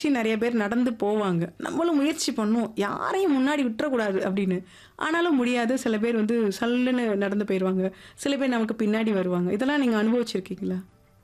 நிறைய பேர் நடந்து போவாங்க. நம்மளும் முயற்சி பண்ணுவோம். யாரையும் முன்னாடி விட்டுறக்கூடாது அப்படின்னு. ஆனாலும் முடியாது. சில பேர் வந்து சல்லுன்னு நடந்து போயிருவாங்க. சில பேர் நமக்கு பின்னாடி வருவாங்க. இதெல்லாம் நீங்க அனுபவிச்சிருக்கீங்களா?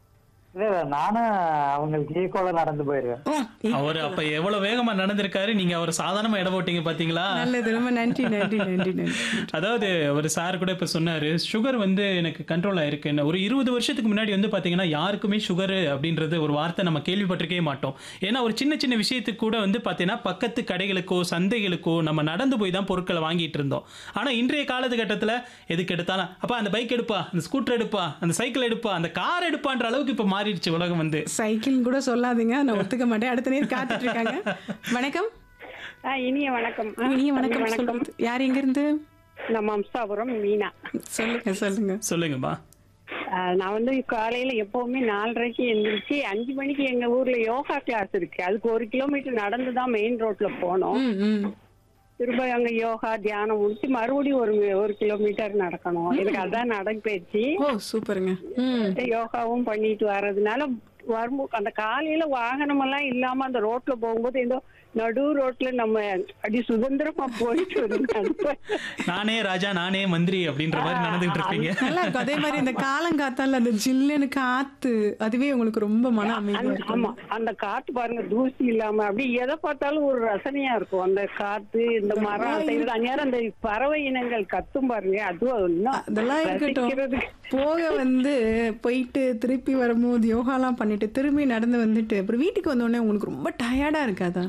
இல்ல இல்ல நானும் அவங்களுக்கு ஈக்குவலா நடந்து போயிருவேன் ஓ! அவரு அப்ப எவ்வளவு வேகமா நடந்திருக்காரு நீங்க அவர் சாதாரணமா இட போட்டீங்க பாத்தீங்களா நல்லது. ரொம்ப நன்றி, நன்றி, நன்றி, நன்றி. அதாவது ஒரு சார் கூட இப்ப சொன்னாரு சுகர் வந்து எனக்கு கண்ட்ரோல் ஆயிருக்குன்னு ஒரு இருபது வருஷத்துக்கு முன்னாடி வந்து பாத்தீங்கன்னா யாருக்குமே சுகர் அப்படின்றது ஒரு வார்த்தை நம்ம கேள்விப்பட்டிருக்கவே மாட்டோம் ஏன்னா ஒரு சின்ன சின்ன விஷயத்துக்கு கூட வந்து பாத்தீங்கன்னா பக்கத்து கடைகளுக்கோ சந்தைகளுக்கோ நம்ம நடந்து போய் தான் பொருட்களை வாங்கிட்டு இருந்தோம் ஆனா இன்றைய காலகட்டத்துல எதுக்கு எடுத்தாலும் அப்பா அந்த பைக் எடுப்பா அந்த ஸ்கூட்டர் எடுப்பா அந்த சைக்கிள் எடுப்பா அந்த கார் எடுப்பான்ற அளவுக்கு இப்ப மாறிடுச்சு உலகம் வந்து சைக்கிள் கூட சொல்லாதீங்க. நான் ஒத்துக்க மாட்டேன். அடுத்த நேரம் காத்துட்டு இருக்காங்க. வணக்கம். ஆ, இனிய வணக்கம் ஆ, இனிய வணக்கம் வணக்கம் சொல்றது. யார் எங்கிருந்து? நம்ம அம்சாபுரம் மீனா சொல்லுங்க, சொல்லுங்க. சொல்லுங்கம்மா ஆ, நான் வந்து காலையில எப்பவுமே நாலரைக்கு எந்திரிச்சு அஞ்சு மணிக்கு எங்க ஊர்ல யோகா கிளாஸ் இருக்கு அதுக்கு ஒரு கிலோமீட்டர் நடந்து தான் மெயின் ரோட்ல போனோம் ம், ம். திரும்ப அங்க யோகா தியானம் முடிச்சு மறுபடியும் ஒரு ஒரு கிலோமீட்டர் நடக்கணும் எனக்கு அதான் நடைப்பயிற்சி ஓ சூப்பருங்க. ம். யோகாவும் பண்ணிட்டு வர்றதுனால வரும்போது அந்த காலையில வாகனம் எல்லாம் இல்லாம அந்த ரோட்ல போகும்போது ஏதோ நடு ரோட்ல நம்ம அப்படி சுதந்திரமா போயிட்டு வருது நானே ராஜா நானே மந்திரி அப்படின்ற மாதிரி நடந்துகிட்டு இருப்பீங்க நல்லா இருக்கும். அதே மாதிரி இந்த காலங்காத்தால அந்த ஜில்லுன்னு காத்து அதுவே உங்களுக்கு ரொம்ப மன அமைதியா அந்த- இருக்கும். ஆமா அந்த காத்து பாருங்க தூசி இல்லாம அப்படி எதை பார்த்தாலும் ஒரு ரசனையா இருக்கும் அந்த காத்து இந்த மரம் அசைவது அந்நேரம் அந்த பறவை இனங்கள் கத்தும் பாருங்க அதுவும் இன்னும் அதெல்லாம் இருக்கட்டும் ரசிக்கிறதுக்கு. போக வந்து போயிட்டு திருப்பி வரும்போது யோகாலாம் பண்ணிட்டு திரும்பி நடந்து வந்துட்டு அப்புறம் வீட்டுக்கு வந்த உடனே உங்களுக்கு ரொம்ப டயர்டா இருக்காதா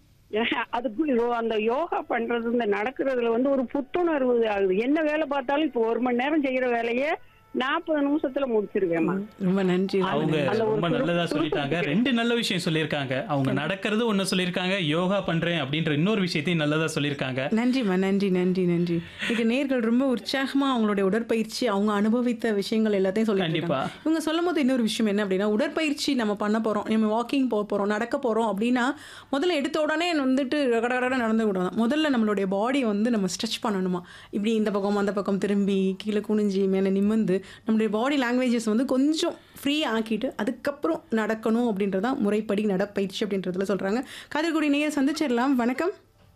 அதுக்கு இதோ அந்த யோகா பண்றது இந்த நடக்கிறதுல வந்து ஒரு புத்துணர்வு ஆகுது என்ன வேலை பார்த்தாலும் இப்போ ஒரு மணி நேரம் செய்யற வேலையை நாற்பது நிமிஷத்துல முடிச்சிருவேம்மா ரொம்ப நன்றி ரொம்ப அவங்க நன்றி. அந்த ஒரு ரொம்ப சுறுசுறுப்பு நல்லதா சொல்லிட்டாங்க இருக்கு. ரெண்டு நல்ல விஷயம் சொல்லியிருக்காங்க அவங்க நடக்கிறது ஒண்ணு சொல்லியிருக்காங்க யோகா பண்றேன் அப்படின்ற இன்னொரு விஷயத்தையும் நல்லதா சொல்லியிருக்காங்க நன்றிம்மா நன்றி நன்றி நன்றி இது நேர்கள் ரொம்ப உற்சாகமா அவங்களுடைய உடற்பயிற்சி அவங்க அனுபவித்த விஷயங்கள் எல்லாத்தையும் சொல்லி கண்டிப்பா. இவங்க சொல்லும் போது இன்னொரு விஷயம் என்ன அப்படின்னா உடற்பயிற்சி நம்ம பண்ண போறோம் நம்ம வாக்கிங் போக போறோம் நடக்க போறோம் அப்படின்னா முதல்ல எடுத்த உடனே வந்துட்டு கடகட நடந்து கூடாது முதல்ல நம்மளுடைய பாடி வந்து நம்ம ஸ்ட்ரெச் பண்ணணுமா இப்படி இந்த பக்கம் அந்த பக்கம் திரும்பி கீழே குனிஞ்சி மேலே நிமிர்ந்து நம்மளுடைய பாடி லாங்குவேஜஸ் வந்து கொஞ்சம் ஃப்ரீ ஆக்கிட்டு அதுக்கப்புறம் நடக்கணும் அப்படின்றதான் முறைப்படி நடப்பயிற்சி அப்படின்றதுல சொல்றாங்க கதிர்குடி நேயர் சந்திச்சிடலாம் வணக்கம்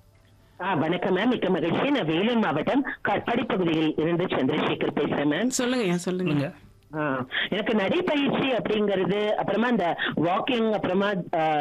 ஆ வணக்கம் மேம் மிக்க மகிழ்ச்சி நான் வேலூர் மாவட்டம் கட்பாடி பகுதியில் இருந்து சந்திரசேகர் பேசுறேன் மேம் சொல்லுங்க ஐயா சொல்லுங்க சொல்லுங்க ஆ, எனக்கு நடைப்பயிற்சி அப்படிங்கிறது அப்புறமா இந்த வாக்கிங் அப்புறமா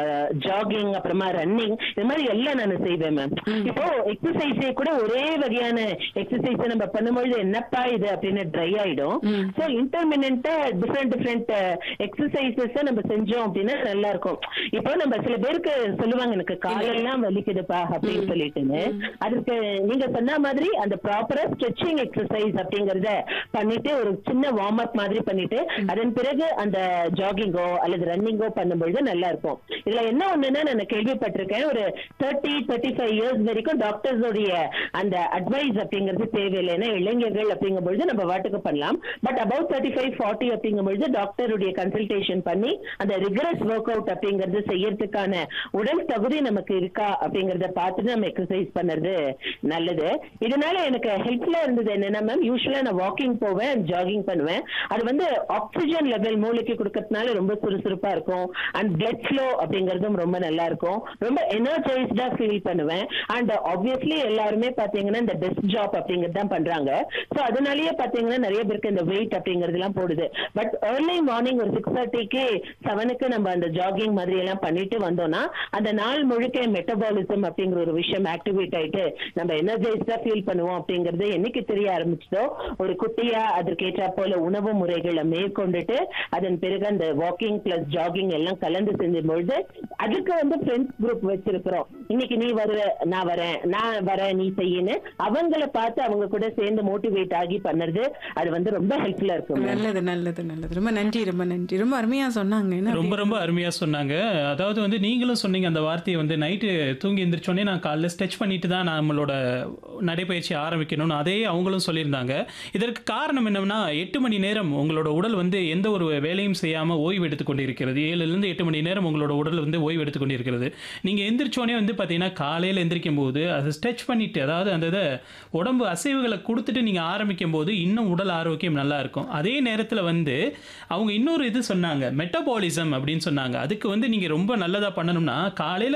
ஜாகிங் அப்புறமா ரன்னிங் இது மாதிரி எல்லாம் நான் செய்வேன் மேம் இப்போ எக்ஸசைஸே கூட ஒரே வகையான எக்ஸசைஸ் நம்ம பண்ணும்பொழுது என்னப்பா இது அப்படின்னு ட்ரை ஆயிடும் ஸோ இன்டர்மினண்டா டிஃப்ரெண்ட் டிஃப்ரெண்ட் எக்ஸசைசஸ் நம்ம செஞ்சோம் அப்படின்னா நல்லா இருக்கும் இப்போ நம்ம சில பேருக்கு சொல்லுவாங்க எனக்கு காலெல்லாம் வலிக்குதுப்பா அப்படின்னு சொல்லிட்டுன்னு அதுக்கு நீங்க சொன்ன மாதிரி அந்த ப்ராப்பரா ஸ்ட்ரெச்சிங் எக்ஸசைஸ் அப்படிங்கறத பண்ணிட்டு ஒரு சின்ன வார்ம் அப் மாதிரி பண்ணிட்டு அதன் பிறகு அந்த ஜாகிங்கோ அல்லது ரன்னிங்கோ பண்ணும்பொழுது நல்லா இருக்கும் இதுல என்ன ஒண்ணுன்னா நான் கேள்விப்பட்டிருக்கேன் ஒரு தேர்ட்டி தேர்ட்டி ஃபைவ் இயர்ஸ் வரைக்கும் டாக்டர்ஸோடைய அந்த அட்வைஸ் அப்படிங்கிறது தேவையில்லை ஏன்னா இளைஞர்கள் அப்படிங்கும்பொழுது நம்ம வாட்டுக்கு பண்ணலாம் but about thirty five forty அப்படிங்கும்பொழுது டாக்டருடைய கன்சல்டேஷன் பண்ணி அந்த ரிகரஸ் ஒர்க் அவுட் அப்படிங்கறது செய்யறதுக்கான உடல் தகுதி நமக்கு இருக்கா அப்படிங்கறத பார்த்துட்டு நம்ம எக்ஸசைஸ் பண்ணுறது நல்லது இதனால எனக்கு ஹெல்ப்ஃபுல்லா இருந்தது என்னன்னா மேம் யூஸ்வலா நான் வாக்கிங் போவேன் ஜாகிங் பண்ணுவேன் அது வந்து ஆக்சிஜன் லெவல் மூளைக்கு கொடுக்கறதுனால ரொம்ப சுறுசுறுப்பா இருக்கும் அண்ட் பிளட் ஃப்ளோ அப்படிங்கறதும் ரொம்ப நல்லா இருக்கும் ரொம்ப எனர்ஜைஸ்டா ஃபீல் பண்ணுவேன் அண்ட் ஆப்வியஸ்லி எல்லாருமே பாத்தீங்கன்னா இந்த டெஸ்க் ஜாப் அப்படிங்கிறது தான் பண்றாங்க ஸோ அதனாலயே பாத்தீங்கன்னா நிறைய பேருக்கு இந்த வெயிட் அப்படிங்கிறது எல்லாம் போடுது பட் ஏர்லி மார்னிங் ஒரு சிக்ஸ் தேர்ட்டிக்கு செவனுக்கு நம்ம அந்த ஜாகிங் மாதிரி எல்லாம் பண்ணிட்டு வந்தோம்னா அந்த நாள் முழுக்க மெட்டபாலிசம் அப்படிங்கிற ஒரு விஷயம் ஆக்டிவேட் ஆயிட்டு நம்ம எனர்ஜைஸ்டா ஃபீல் பண்ணுவோம் அப்படிங்கறது என்னைக்கு தெரிய ஆரம்பிச்சதோ ஒரு குட்டியா அதற்கேற்ற போல உணவு முறைகளை மேற்கொண்டுட்டு அதன் பிறகு அந்த வாக்கிங் பிளஸ் ஜாகிங் எல்லாம் கலந்து செஞ்சும் பொழுது அதுக்கு வந்து ஃப்ரெண்ட்ஸ் குரூப் வச்சிருக்கிறோம் இன்னைக்கு நீ வருவ நான் வரேன் நான் வரேன் நீ செய்யுன்னு அவங்கள பார்த்து அவங்க கூட சேர்ந்து மோட்டிவேட் ஆகி பண்ணுறது அது வந்து ரொம்ப ஹெல்ப்ஃபுல்லா இருக்கும் ma'am. நல்லது நல்லது நல்லது ரொம்ப நன்றி ரொம்ப நன்றி ரொம்ப அருமையா சொன்னாங்க என்ன ரொம்ப ரொம்ப அருமையா சொன்னாங்க அதாவது வந்து நீங்களும் சொன்னீங்க அந்த வார்த்தையை வந்து நைட்டு தூங்கி எந்திரிச்சோடனே நான் காலைல ஸ்ட்ரெச் பண்ணிட்டு தான் நம்மளோட நடைப்பயிற்சி ஆரம்பிக்கணும்னு அதே அவங்களும் சொல்லியிருந்தாங்க இதற்கு காரணம் என்னன்னா எட்டு மணி நேரம் உங்க உங்களோட உடல் வந்து எந்த ஒரு வேலையும் செய்யாமல் ஓய்வு எடுத்துக்கொண்டு இருக்கிறது ஏழுலேருந்து எட்டு மணி நேரம் உங்களோட உடல் வந்து ஓய்வு எடுத்துக்கொண்டு இருக்கிறது நீங்கள் எந்திரிச்சோடனே வந்து பார்த்தீங்கன்னா காலையில் எந்திரிக்கும் போது அதை ஸ்ட்ரெச் பண்ணிட்டு அதாவது அந்த இதை உடம்பு அசைவுகளை கொடுத்துட்டு நீங்கள் ஆரம்பிக்கும் போது இன்னும் உடல் ஆரோக்கியம் நல்லா இருக்கும் அதே நேரத்தில் வந்து அவங்க இன்னொரு இது சொன்னாங்க மெட்டபாலிசம் அப்படின்னு சொன்னாங்க அதுக்கு வந்து நீங்கள் ரொம்ப நல்லதாக பண்ணணும்னா காலையில்